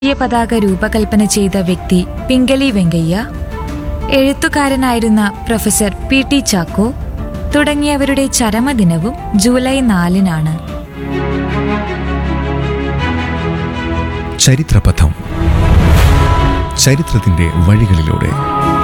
ദേശീയ പതാക രൂപകൽപ്പന ചെയ്ത വ്യക്തി പിംഗലി വെങ്കയ്യ എഴുത്തുകാരനായിരുന്ന പ്രൊഫസർ പി ടി ചാക്കോ തുടങ്ങിയവരുടെ ചരമദിനവും ജൂലൈ നാലിനാണ് ചരിത്രപഥം ചരിത്രത്തിന്റെ വഴികളിലൂടെ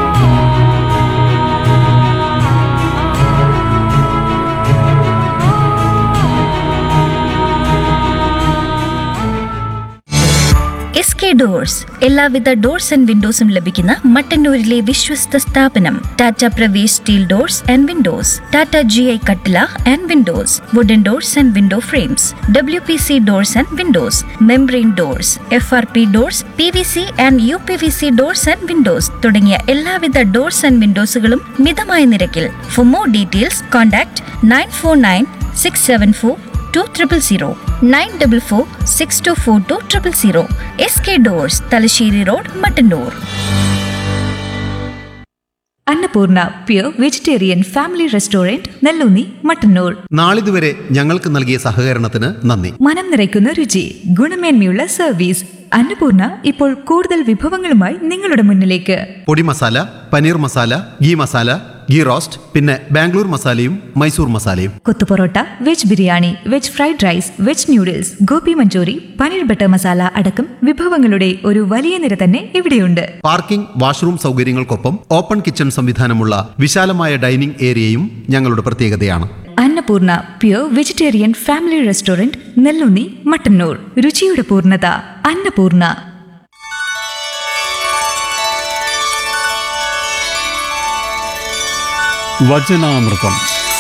എസ് കെ ഡോഴ്സ് എല്ലാവിധ ഡോർസ് ആൻഡ് വിൻഡോസും ലഭിക്കുന്ന മട്ടന്നൂരിലെ വിശ്വസ്ത സ്ഥാപനം Tata Pravesh steel doors and windows Tata G I കട്ടില and windows wooden doors and window frames W P C doors and windows membrane doors F R P doors P V C and U P V C doors and windows തുടങ്ങിയ എല്ലാവിധ doors and വിൻഡോസുകളും മിതമായ നിരക്കിൽ for more details contact nine four nine six seven four two triple zero nine double four six two four two triple zero S K doors Thalassery road Mattannur Annapurna pure vegetarian family restaurant Nellunni Mattannur നാളിതുവരെ ഞങ്ങൾക്ക് നൽകിയ സഹകരണത്തിന് നന്ദി മനം നിറയ്ക്കുന്ന രുചി ഗുണമേന്മയുള്ള സർവീസ് അന്നപൂർണ ഇപ്പോൾ കൂടുതൽ വിഭവങ്ങളുമായി നിങ്ങളുടെ മുന്നിലേക്ക് പൊടി മസാല പനീർ മസാല ഗീ മസാല ഗീ റോസ്റ്റ് പിന്നെ ബാംഗ്ലൂർ മസാലയും മൈസൂർ മസാലയും kothu parotta veg biryani veg fried rice veg noodles gobi manchurian paneer butter masala അടക്കം വിഭവങ്ങളുടെ ഒരു വലിയ നിര തന്നെ ഇവിടെയുണ്ട് പാർക്കിംഗ് വാഷ്റൂം സൗകര്യങ്ങൾക്കൊപ്പം ഓപ്പൺ കിച്ചൺ സംവിധാനമുള്ള വിശാലമായ ഡൈനിംഗ് ഏരിയയും ഞങ്ങളുടെ പ്രത്യേകതയാണ് Annapurna pure vegetarian family restaurant Nellunni Mattannur രുചിയുടെ പൂർണ്ണത അന്നപൂർണ വചനാമൃതം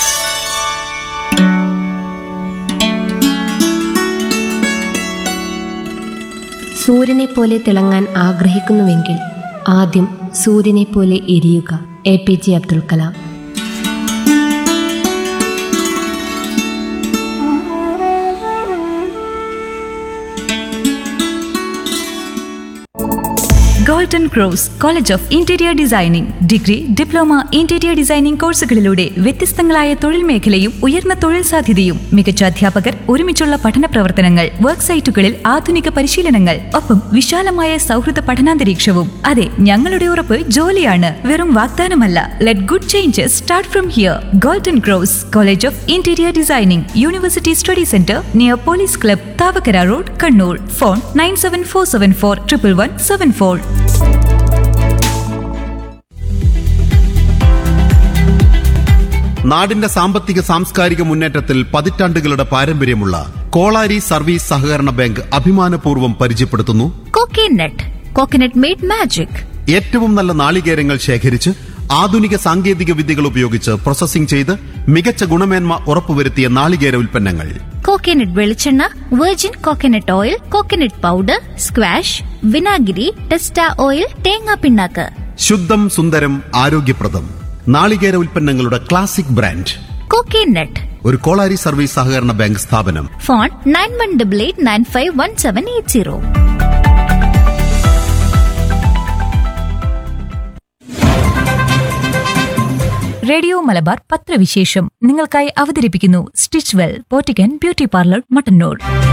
സൂര്യനെ പോലെ തിളങ്ങാൻ ആഗ്രഹിക്കുന്നുവെങ്കിൽ ആദ്യം സൂര്യനെ പോലെ എരിയുക A P J Abdul Kalam golden cross college of interior designing degree diploma interior designing കോഴ്സുകളിലൂടെ വ്യത്യസ്തങ്ങളായ തൊഴിൽ മേഖലയും ഉയർന്ന തൊഴിൽ സാധ്യതയും മികച്ച അധ്യാപകർ ഒരുമിച്ചുള്ള പഠന പ്രവർത്തനങ്ങൾ വർക്ക് സൈറ്റുകളിൽ ആധുനിക പരിശീലനങ്ങൾ ഒപ്പം വിശാലമായ സൗഹൃദ പഠനാന്തരീക്ഷവും അതെ ഞങ്ങളുടെ ഉറപ്പ് ജോലിയാണ് വെറും വാഗ്ദാനമല്ല let good changes start from here golden cross college of interior designing university study centre near police club Thavakkara road Kannur phone nine seven four seven four triple one seven four നാടിന്റെ സാമ്പത്തിക സാംസ്കാരിക മുന്നേറ്റത്തിൽ പതിറ്റാണ്ടുകളുടെ പാരമ്പര്യമുള്ള കോളാരി സർവീസ് സഹകരണ ബാങ്ക് അഭിമാനപൂർവ്വം പരിചയപ്പെടുത്തുന്നു coconut coconut made magic ഏറ്റവും നല്ല നാളികേരങ്ങൾ ശേഖരിച്ച് ആധുനിക സാങ്കേതിക വിദ്യകൾ ഉപയോഗിച്ച് പ്രോസസ്സിംഗ് ചെയ്ത് മികച്ച ഗുണമേന്മ ഉറപ്പുവരുത്തിയ നാളികേര ഉൽപ്പന്നങ്ങൾ കോക്കനട്ട് വെളിച്ചെണ്ണ virgin coconut oil coconut powder squash വിനാഗിരി ടെസ്റ്റ ഓയിൽ തേങ്ങാ പിണ്ണാക്ക് ശുദ്ധം സുന്ദരം ആരോഗ്യപ്രദം നാളികേര ഉൽപ്പന്നങ്ങളുടെ ക്ലാസിക് ബ്രാൻഡ് കോക്കേനട്ട് ഒരു കോളാരി സർവീസ് സഹകരണ ബാങ്ക് സ്ഥാപനം phone nine one double eight nine five one seven eight zero radio Malabar പത്രവിശേഷം നിങ്ങൾക്കായി അവതരിപ്പിക്കുന്നു സ്റ്റിച്ച് വെൽ പോറ്റിക്കൻ ബ്യൂട്ടി പാർലർ മട്ടന്നൂർ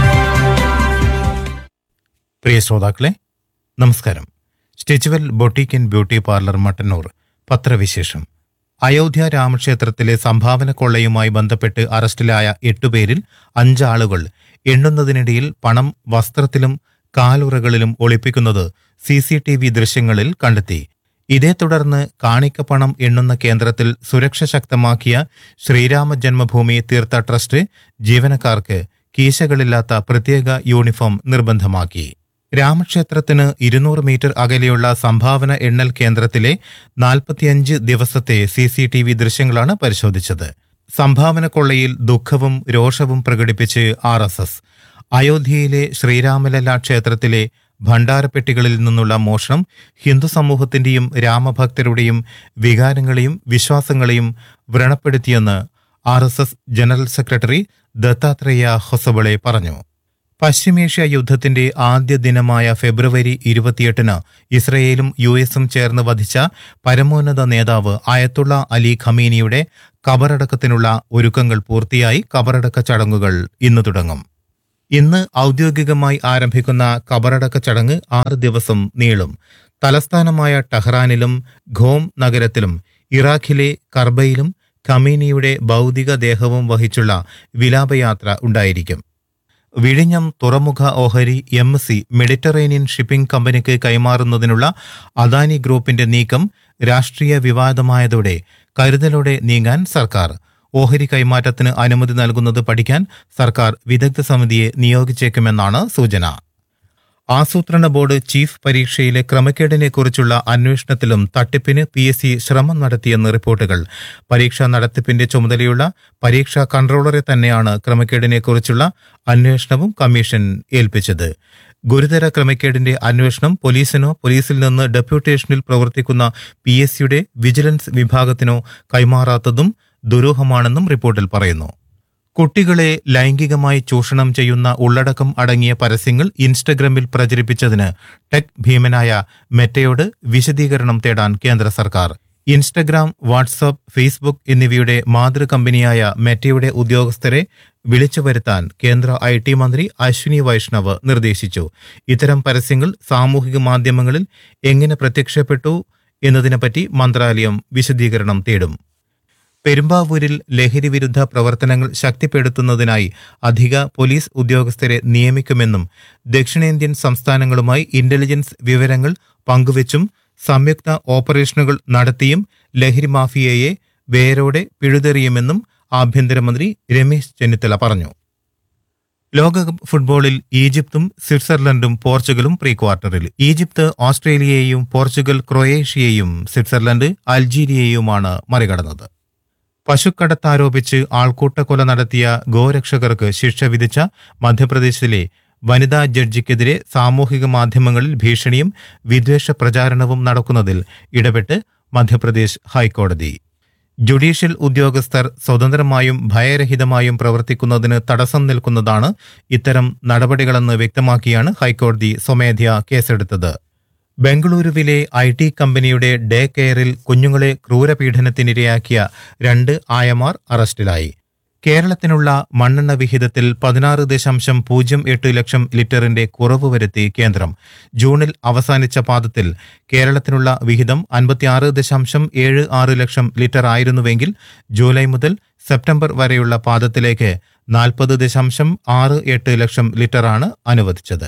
പ്രിയ ശ്രോതാക്കളെ നമസ്കാരം stitch well boutique and beauty parlour Mattannur പത്രവിശേഷം അയോധ്യ രാമക്ഷേത്രത്തിലെ സംഭാവന കൊള്ളയുമായി ബന്ധപ്പെട്ട് അറസ്റ്റിലായ എട്ടുപേരിൽ അഞ്ചാളുകൾ എണ്ണുന്നതിനിടയിൽ പണം വസ്ത്രത്തിലും കാലുറകളിലും ഒളിപ്പിക്കുന്നത് സി സി ടി വി ദൃശ്യങ്ങളിൽ കണ്ടെത്തി ഇതേ തുടർന്ന് കാണിക്കപ്പണം എണ്ണുന്ന കേന്ദ്രത്തിൽ സുരക്ഷ ശക്തമാക്കിയ ശ്രീരാമ ജന്മഭൂമി തീർത്ഥ ട്രസ്റ്റ് ജീവനക്കാർക്ക് കീശകളില്ലാത്ത പ്രത്യേക യൂണിഫോം നിർബന്ധമാക്കി രാമക്ഷേത്രത്തിന് ഇരുന്നൂറ് മീറ്റർ അകലെയുള്ള സംഭാവന എണ്ണൽ കേന്ദ്രത്തിലെ നാൽപ്പത്തിയഞ്ച് ദിവസത്തെ സി സി ടി വി ദൃശ്യങ്ങളാണ് പരിശോധിച്ചത് സംഭാവന കൊള്ളയിൽ ദുഃഖവും രോഷവും പ്രകടിപ്പിച്ച് ആർ എസ് എസ് അയോധ്യയിലെ ശ്രീരാമലല്ല ക്ഷേത്രത്തിലെ ഭണ്ഡാരപ്പെട്ടികളിൽ നിന്നുള്ള മോഷണം ഹിന്ദു സമൂഹത്തിന്റെയും രാമഭക്തരുടെയും വികാരങ്ങളെയും വിശ്വാസങ്ങളെയും വ്രണപ്പെടുത്തിയെന്ന് R S S general secretary Dattatreya Hosabale പറഞ്ഞു പശ്ചിമേഷ്യ യുദ്ധത്തിന്റെ ആദ്യ ദിനമായ ഫെബ്രുവരി ഇരുപത്തിയെട്ടിന് ഇസ്രയേലും യു എസും ചേർന്ന് വധിച്ച പരമോന്നത നേതാവ് അയത്തുള്ള അലി ഖമീനിയുടെ കബറടക്കത്തിനുള്ള ഒരുക്കങ്ങൾ പൂർത്തിയായി കബറടക്ക ചടങ്ങുകൾ ഇന്ന് തുടങ്ങും ഇന്ന് ഔദ്യോഗികമായി ആരംഭിക്കുന്ന കബറടക്ക ചടങ്ങ് ആറ് ദിവസം നീളും തലസ്ഥാനമായ ടെഹ്റാനിലും ഖോം നഗരത്തിലും ഇറാഖിലെ കർബയിലും ഖമീനിയുടെ ഭൗതിക ദേഹവും വഹിച്ചുള്ള വിലാപയാത്ര ഉണ്ടായിരിക്കും വിഴിഞ്ഞം തുറമുഖ ഓഹരി എം സി മെഡിറ്ററേനിയൻ ഷിപ്പിംഗ് കമ്പനിക്ക് കൈമാറുന്നതിനുള്ള അദാനി ഗ്രൂപ്പിന്റെ നീക്കം രാഷ്ട്രീയ വിവാദമായതോടെ കരുതലോടെ നീങ്ങാൻ സർക്കാർ ഓഹരി കൈമാറ്റത്തിന് അനുമതി നൽകുന്നത് പഠിക്കാൻ സർക്കാർ വിദഗ്ധ സമിതിയെ നിയോഗിച്ചേക്കുമെന്നാണ് സൂചന ആസൂത്രണ ബോർഡ് ചീഫ് പരീക്ഷയിലെ ക്രമക്കേടിനെക്കുറിച്ചുള്ള അന്വേഷണത്തിലും തട്ടിപ്പിന് പി എസ് സി ശ്രമം നടത്തിയെന്ന് റിപ്പോർട്ടുകൾ പരീക്ഷാ നടത്തിപ്പിന്റെ ചുമതലയുള്ള പരീക്ഷാ കൺട്രോളറെ തന്നെയാണ് ക്രമക്കേടിനെക്കുറിച്ചുള്ള അന്വേഷണവും കമ്മീഷൻ ഏൽപ്പിച്ചത് ഗുരുതര ക്രമക്കേടിന്റെ അന്വേഷണം പോലീസിനോ പോലീസിൽ നിന്ന് ഡെപ്യൂട്ടേഷനിൽ പ്രവർത്തിക്കുന്ന പി എസ് സിയുടെ വിജിലൻസ് വിഭാഗത്തിനോ കൈമാറാത്തതും ദുരൂഹമാണെന്നും റിപ്പോർട്ടിൽ പറയുന്നു കുട്ടികളെ ലൈംഗികമായി ചൂഷണം ചെയ്യുന്ന ഉള്ളടക്കം അടങ്ങിയ പരസ്യങ്ങൾ ഇൻസ്റ്റഗ്രാമിൽ പ്രചരിപ്പിച്ചതിന് ടെക് ഭീമനായ മെറ്റയോട് വിശദീകരണം തേടാൻ കേന്ദ്ര സർക്കാർ ഇൻസ്റ്റഗ്രാം വാട്സാപ്പ് ഫേസ്ബുക്ക് എന്നിവയുടെ മാതൃകമ്പനിയായ മെറ്റയുടെ ഉദ്യോഗസ്ഥരെ വിളിച്ചു വരുത്താൻ കേന്ദ്ര ഐ ടി മന്ത്രി അശ്വിനി വൈഷ്ണവ് നിർദ്ദേശിച്ചു ഇത്തരം പരസ്യങ്ങൾ സാമൂഹിക മാധ്യമങ്ങളിൽ എങ്ങനെ പ്രത്യക്ഷപ്പെട്ടു എന്നതിനെപ്പറ്റി മന്ത്രാലയം വിശദീകരണം തേടും പെരുമ്പാവൂരിൽ ലഹരി വിരുദ്ധ പ്രവർത്തനങ്ങൾ ശക്തിപ്പെടുത്തുന്നതിനായി അധിക പോലീസ് ഉദ്യോഗസ്ഥരെ നിയമിക്കുമെന്നും ദക്ഷിണേന്ത്യൻ സംസ്ഥാനങ്ങളുമായി ഇന്റലിജൻസ് വിവരങ്ങൾ പങ്കുവച്ചും സംയുക്ത ഓപ്പറേഷനുകൾ നടത്തിയും ലഹരി മാഫിയയെ വേരോടെ പിഴുതെറിയുമെന്നും ആഭ്യന്തരമന്ത്രി രമേശ് ചെന്നിത്തല പറഞ്ഞു ലോകകപ്പ് ഫുട്ബോളിൽ ഈജിപ്തും സ്വിറ്റ്സർലൻഡും പോർച്ചുഗലും പ്രീ ക്വാർട്ടറിൽ ഈജിപ്ത് ഓസ്ട്രേലിയയെയും പോർച്ചുഗൽ ക്രൊയേഷ്യയെയും സ്വിറ്റ്സർലൻഡ് അൾജീരിയയുമാണ് മറികടന്നത് പശുക്കടത്താരോപിച്ച് ആൾക്കൂട്ടക്കൊല നടത്തിയ ഗോരക്ഷകർക്ക് ശിക്ഷ വിധിച്ച മധ്യപ്രദേശിലെ വനിതാ ജഡ്ജിക്കെതിരെ സാമൂഹിക മാധ്യമങ്ങളിൽ ഭീഷണിയും വിദ്വേഷ പ്രചാരണവും നടക്കുന്നതിൽ ഇടപെട്ട് മധ്യപ്രദേശ് ഹൈക്കോടതി ജുഡീഷ്യൽ ഉദ്യോഗസ്ഥർ സ്വതന്ത്രമായും ഭയരഹിതമായും പ്രവർത്തിക്കുന്നതിന് തടസ്സം നിൽക്കുന്നതാണ് ഇത്തരം നടപടികളെന്ന് വ്യക്തമാക്കിയാണ് ഹൈക്കോടതി സ്വമേധ്യാ കേസെടുത്തത് ബംഗളൂരുവിലെ ഐ ടി കമ്പനിയുടെ ഡേ കെയറിൽ കുഞ്ഞുങ്ങളെ ക്രൂരപീഡനത്തിനിരയാക്കിയ രണ്ട് ആയമാർ അറസ്റ്റിലായി കേരളത്തിനുള്ള മണ്ണെണ്ണ വിഹിതത്തിൽ പതിനാറ് ദശാംശം പൂജ്യം എട്ട് ലക്ഷം ലിറ്ററിന്റെ കുറവ് വരുത്തി കേന്ദ്രം ജൂണിൽ അവസാനിച്ച പാദത്തിൽ കേരളത്തിനുള്ള വിഹിതം അൻപത്തിയാറ് ദശാംശം ഏഴ് ആറ് ലക്ഷം ലിറ്റർ ആയിരുന്നുവെങ്കിൽ ജൂലൈ മുതൽ സെപ്റ്റംബർ വരെയുള്ള പാദത്തിലേക്ക് നാൽപ്പത് ദശാംശം ആറ് എട്ട് ലക്ഷം ലിറ്ററാണ് അനുവദിച്ചത്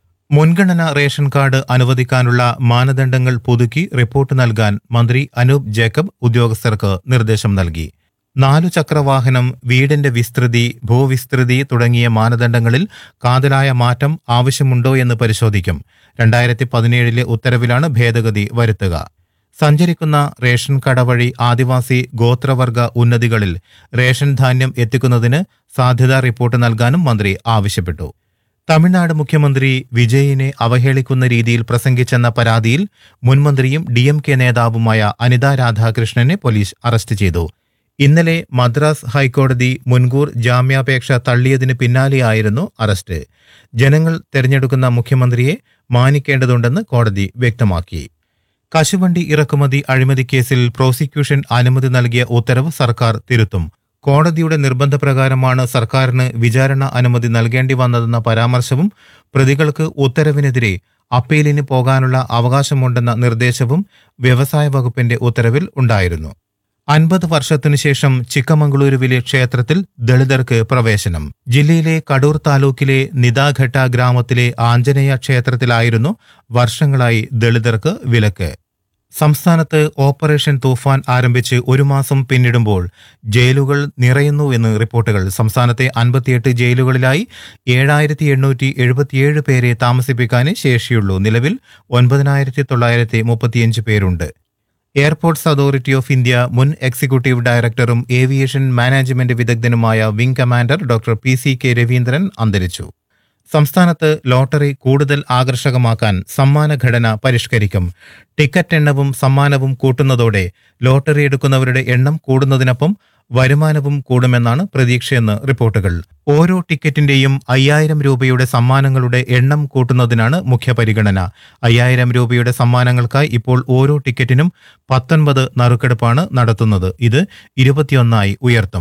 മുൻഗണന റേഷൻ കാർഡ് അനുവദിക്കാനുള്ള മാനദണ്ഡങ്ങൾ പുതുക്കി റിപ്പോർട്ട് നൽകാൻ മന്ത്രി അനൂപ് ജേക്കബ് ഉദ്യോഗസ്ഥർക്ക് നിർദ്ദേശം നൽകി നാലു ചക്രവാഹനം വീടിന്റെ വിസ്തൃതി ഭൂവിസ്തൃതി തുടങ്ങിയ മാനദണ്ഡങ്ങളിൽ കാതലായ മാറ്റം ആവശ്യമുണ്ടോ എന്ന് പരിശോധിക്കും രണ്ടായിരത്തി പതിനേഴിലെ ഉത്തരവിലാണ് ഭേദഗതി വരുത്തുക സഞ്ചരിക്കുന്ന റേഷൻ കട വഴി ആദിവാസി ഗോത്രവർഗ ഉന്നതികളിൽ റേഷൻ ധാന്യം എത്തിക്കുന്നതിന് സാധ്യതാ റിപ്പോർട്ട് നൽകാനും മന്ത്രി ആവശ്യപ്പെട്ടു തമിഴ്നാട് മുഖ്യമന്ത്രി വിജയിനെ അവഹേളിക്കുന്ന രീതിയിൽ പ്രസംഗിച്ചെന്ന പരാതിയിൽ മുൻമന്ത്രിയും ഡി എം കെ നേതാവുമായ അനിത രാധാകൃഷ്ണനെ പോലീസ് അറസ്റ്റ് ചെയ്തു ഇന്നലെ മദ്രാസ് ഹൈക്കോടതി മുൻകൂർ ജാമ്യാപേക്ഷ തള്ളിയതിന് പിന്നാലെയായിരുന്നു അറസ്റ്റ് ജനങ്ങൾ തെരഞ്ഞെടുക്കുന്ന മുഖ്യമന്ത്രിയെ മാനിക്കേണ്ടതുണ്ടെന്ന് കോടതി വ്യക്തമാക്കി കശുവണ്ടി ഇറക്കുമതി അഴിമതി കേസിൽ പ്രോസിക്യൂഷൻ അനുമതി നൽകിയ ഉത്തരവ് സർക്കാർ തിരുത്തും കോടതിയുടെ നിർബന്ധപ്രകാരമാണ് സർക്കാരിന് വിചാരണ അനുമതി നൽകേണ്ടി വന്നതെന്ന പരാമർശവും പ്രതികൾക്ക് ഉത്തരവിനെതിരെ അപ്പീലിന് പോകാനുള്ള അവകാശമുണ്ടെന്ന നിർദ്ദേശവും വ്യവസായ വകുപ്പിന്റെ ഉത്തരവിൽ ഉണ്ടായിരുന്നു അൻപത് വർഷത്തിനു ശേഷം ചിക്കമംഗളൂരുവിലെ ക്ഷേത്രത്തിൽ ദളിതർക്ക് പ്രവേശനം ജില്ലയിലെ കടൂർ താലൂക്കിലെ നിദാഘട്ട ഗ്രാമത്തിലെ ആഞ്ജനേയ ക്ഷേത്രത്തിലായിരുന്നു വർഷങ്ങളായി ദളിതർക്ക് വിലക്ക് സംസ്ഥാനത്ത് ഓപ്പറേഷൻ തൂഫാൻ ആരംഭിച്ച് ഒരു മാസം പിന്നിടുമ്പോൾ ജയിലുകൾ നിറയുന്നു എന്ന് റിപ്പോർട്ടുകൾ സംസ്ഥാനത്തെ അൻപത്തിയെട്ട് ജയിലുകളിലായി ഏഴായിരത്തി എണ്ണൂറ്റി എഴുപത്തിയേഴ് പേരെ താമസിപ്പിക്കാനേ ശേഷിയുള്ളൂ നിലവിൽ ഒൻപതിനായിരത്തി തൊള്ളായിരത്തി മുപ്പത്തിയഞ്ച് പേരുണ്ട് എയർപോർട്ട്സ് അതോറിറ്റി ഓഫ് ഇന്ത്യ മുൻ എക്സിക്യൂട്ടീവ് ഡയറക്ടറും ഏവിയേഷൻ മാനേജ്മെന്റ് വിദഗ്ധനുമായ wing commander doctor P C K Raveendran അന്തരിച്ചു സംസ്ഥാനത്ത് ലോട്ടറി കൂടുതൽ ആകർഷകമാക്കാൻ സമ്മാന ഘടന പരിഷ്കരിക്കും ടിക്കറ്റ് എണ്ണവും സമ്മാനവും കൂട്ടുന്നതോടെ ലോട്ടറി എടുക്കുന്നവരുടെ എണ്ണം കൂടുന്നതിനൊപ്പം വരുമാനവും കൂടുമെന്നാണ് പ്രതീക്ഷയെന്ന് റിപ്പോർട്ടുകൾ ഓരോ ടിക്കറ്റിന്റെയും അയ്യായിരം രൂപയുടെ സമ്മാനങ്ങളുടെ എണ്ണം കൂട്ടുന്നതിനാണ് മുഖ്യ പരിഗണന അയ്യായിരം രൂപയുടെ സമ്മാനങ്ങൾക്കായി ഇപ്പോൾ ഓരോ ടിക്കറ്റിനും പത്തൊൻപത് നറുക്കെടുപ്പാണ് നടത്തുന്നത് ഇത് ഇരുപത്തിയൊന്നായി ഉയർത്തും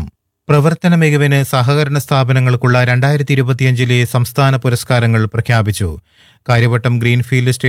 പ്രവർത്തന മികവിന് സഹകരണ സ്ഥാപനങ്ങൾക്കുള്ള രണ്ടായിരത്തി ഇരുപത്തിയഞ്ചിലെ സംസ്ഥാന പുരസ്കാരങ്ങൾ പ്രഖ്യാപിച്ചു കാര്യവട്ടം ഗ്രീൻഫീൽഡ് സ്റ്റേഡിയം